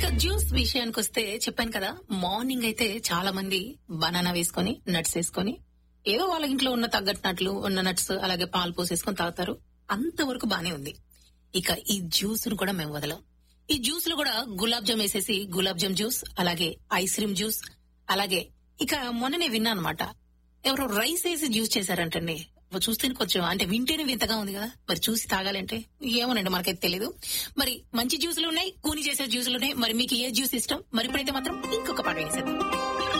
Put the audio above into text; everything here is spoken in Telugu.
ఇక జ్యూస్ విషయానికి వస్తే చెప్పాను కదా మార్నింగ్ అయితే చాలా మంది బనానా వేసుకొని నట్స్ వేసుకొని ఏదో వాళ్ళ ఇంట్లో ఉన్న తగ్గట్టు నట్లు ఉన్న నట్స్ అలాగే పాలు పోసేసుకొని తాగుతారు అంతవరకు బానే ఉంది ఇక ఈ జ్యూస్ ను కూడా మేము వదలం ఈ జ్యూస్ లో కూడా గులాబ్ జామ్ వేసేసి గులాబ్ జామ్ జ్యూస్ అలాగే ఐస్ క్రీమ్ జ్యూస్ అలాగే ఇక మొన్ననే విన్నా అనమాట ఎవరో రైస్ వేసి జ్యూస్ చేశారంటండి చూస్తే కొంచెం అంటే వింటేనే వింతగా ఉంది కదా మరి చూసి తాగాలంటే ఏమోనండి మనకైతే తెలియదు మరి మంచి జ్యూసులు ఉన్నాయి కూని చేసే జ్యూసులు ఉన్నాయి మరి మీకు ఏ జ్యూస్ ఇష్టం మరి ఇప్పుడైతే మాత్రం ఇంకొక పాట వేసేద్దాం